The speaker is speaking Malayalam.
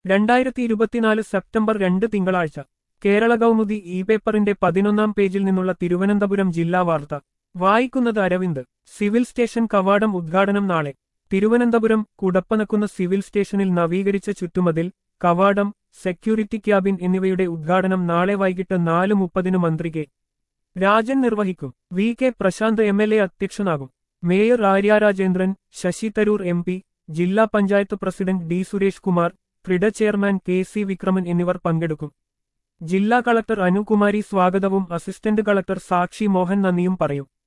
രണ്ടായിരത്തി ഇരുപത്തിനാല് സെപ്റ്റംബർ രണ്ട് തിങ്കളാഴ്ച കേരള കൗമുദി ഇ പേപ്പറിന്റെ പതിനൊന്നാം പേജിൽ നിന്നുള്ള തിരുവനന്തപുരം ജില്ലാ വാർത്ത വായിക്കുന്നത് അരവിന്ദ് സിവിൽ സ്റ്റേഷൻ കവാടം ഉദ്ഘാടനം നാളെ തിരുവനന്തപുരം കുടപ്പനക്കുന്ന സിവിൽ സ്റ്റേഷനിൽ നവീകരിച്ച ചുറ്റുമതിൽ കവാടം സെക്യൂരിറ്റി ക്യാബിൻ എന്നിവയുടെ ഉദ്ഘാടനം നാളെ വൈകിട്ട് നാല് മുപ്പതിന് മന്ത്രി കെ രാജൻ നിർവഹിക്കും V K Prashanth M L A അധ്യക്ഷനാകും mayor Arya Rajendran Shashi Tharoor M P ജില്ലാ പഞ്ചായത്ത് പ്രസിഡന്റ് ഡി സുരേഷ് കുമാർ ക്രിഡ ചെയർമാൻ കെ സി വിക്രമൻ എന്നിവർ പങ്കെടുക്കും ജില്ലാ കളക്ടർ അനുകുമാരി സ്വാഗതവും അസിസ്റ്റന്റ് കളക്ടർ സാക്ഷി മോഹൻ നന്ദിയും പറയും